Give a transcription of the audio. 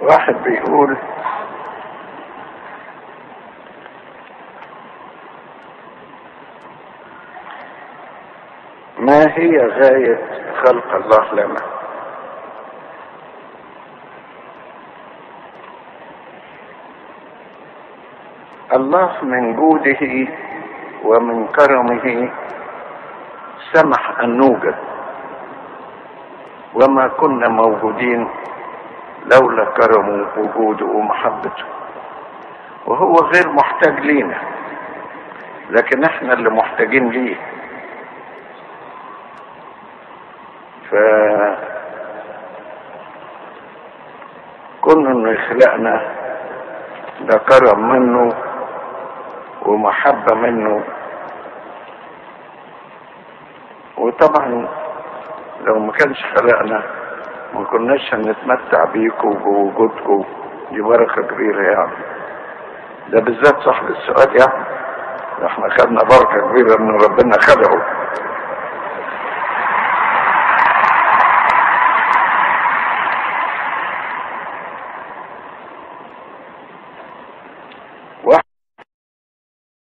واحد بيقول ما هي غاية خلق الله لنا الله من جوده ومن كرمه سمح ان نوجد وما كنا موجودين لولا كرمه وجوده ومحبته وهو غير محتاج لينا لكن احنا اللي محتاجين ليه ف كون انه يخلقنا ده كرم منه ومحبة منه وطبعا لو ما كانش خلقنا ما كناش هنتمتع بيكم وبوجودكم دي بركة كبيرة يعني ده بالذات صاحب السؤال يعني احنا خدنا بركة كبيرة ان ربنا خلقه